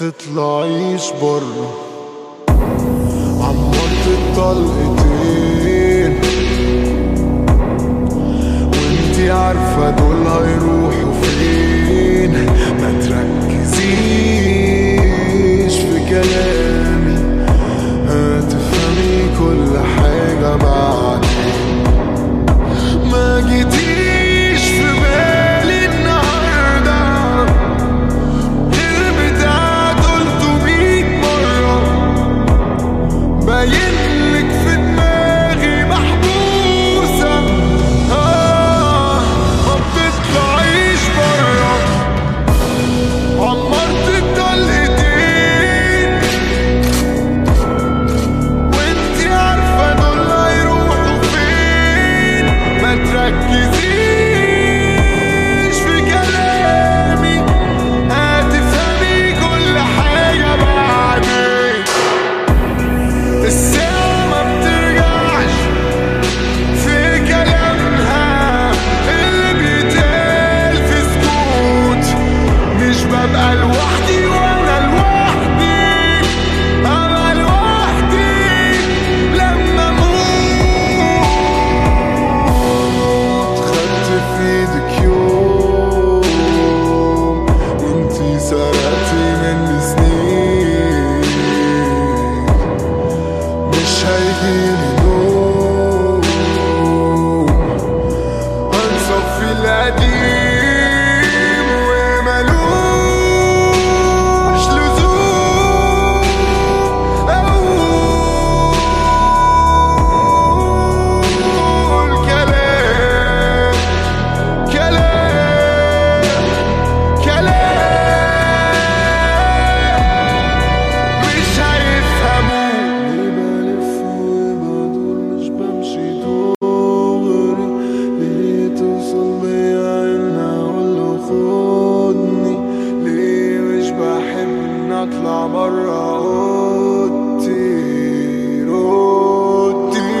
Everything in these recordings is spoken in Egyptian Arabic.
تطلعيش برا عمرت الطلقتين وانتي عارفة دول هيروحوا فين ما تركزيش في كلامي هتفهمي كل حاجة بعدين ما جيتيش في بالي النهارده غير بتاع قلته ميت مرة باينلك في دماغي محبوسة آه ما بتطلعيش برا عمرت الطلقتين وانتي عارفة دول هيروحوا فين ما تركزيش في كلامي هتفهمي كل حاجة بعدين الساعة ما بترجعش في كلامها اللي بيتقال في سكوت مش ببقى لوحدي وانا لوحدي انا لوحدي لما اموت خدت في ايدك يوم وانتي سرقتي مني سنين مش هيجيلي نوم هنصفي القديم وملوش لزوم أقول كلام كلام كلام مش هيفهموا ليه بلف وبدور مش بمشي دغري ليه توصل بيا عينها اقوله خدني ليه مش بحب ان اطلع برا اوضتي ردي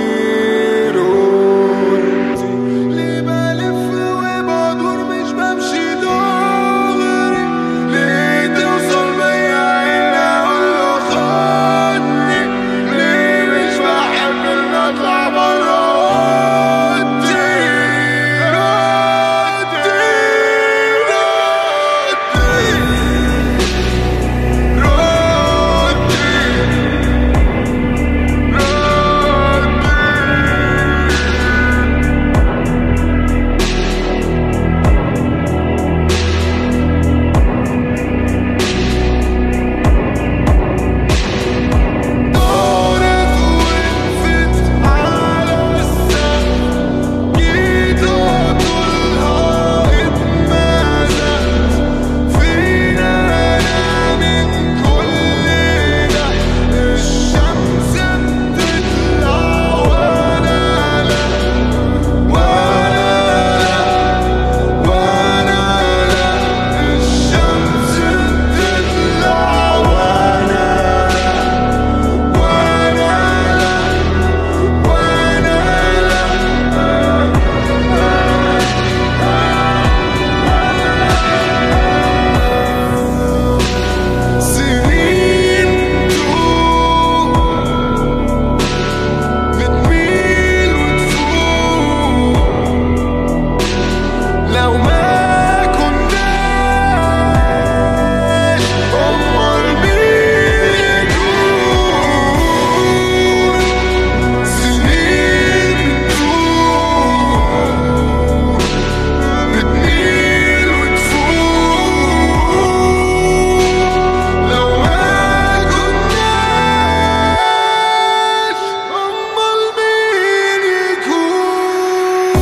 ردي ليه بلف وبدور مش بمشي دغري ليه توصل بيا عينها اقوله خدني ليه مش بحب ان اطلع برا اوضتي ردي دارت وقفت على السقف جيت أطولها اتمازت فينا أنا من كل ده الشمس بتطلع وأنا لا وأنا لا وأنا لا الشمس بتطلع وأنا لا وانا لا وانا لا سنين تدوم بتميل وتفوق لو ما كناش امال مين يكون سنين تدوم بتميل وتفوق لو ما كناش امال مين يكون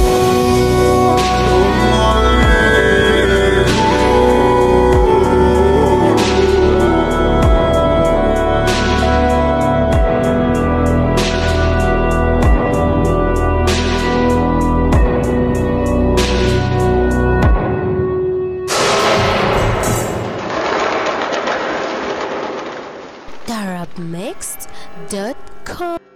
امال مين يكون darabmixed.com